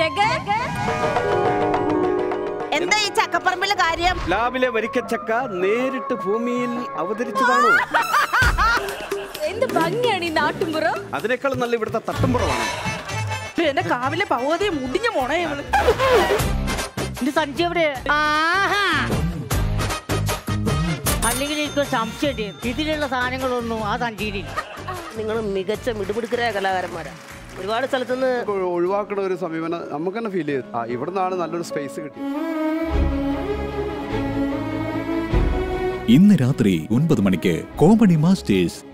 ജഗൻ എന്താ ഈ ചക്കപ്പറമ്പിലെ കാര്യം ലാബിലെ വരിക്കച്ചക്ക നേരിട്ട് ഭൂമിയിൽ അവതരിച്ചതാണോ എന്ത് ഭംഗിയാണ് ഈ നാട്ടുമ്പുറം അതിനേക്കാൾ നല്ല ഇവിടുത്തെ തട്ടുംപുറമാണ് എന്റെ കാവിലെ പൗതി മുടിഞ്ഞ മോണേ ഇവള് എന്റെ സഞ്ചി എവിടെ അല്ലെങ്കിൽ എനിക്ക് സംശയമുണ്ട് ഇതിലുള്ള സാധനങ്ങളൊന്നും ആ സഞ്ചിയിലില്ല നിങ്ങൾ മികച്ച മിടുമിടുക്കരായ കലാകാരന്മാരാ ഒരുപാട് സ്ഥലത്തുനിന്ന് ഒഴി- ഒഴിവാക്കണ ഒരു സമീപനം നമുക്ക് തന്നെ ഫീൽ ചെയ്തു ആ ഇവിടെ നിന്നാണ് നല്ലൊരു സ്പേസ് കിട്ടി ഇന്ന് രാത്രി ഒൻപത് മണിക്ക് കോമഡി മാസ്റ്റേഴ്സ്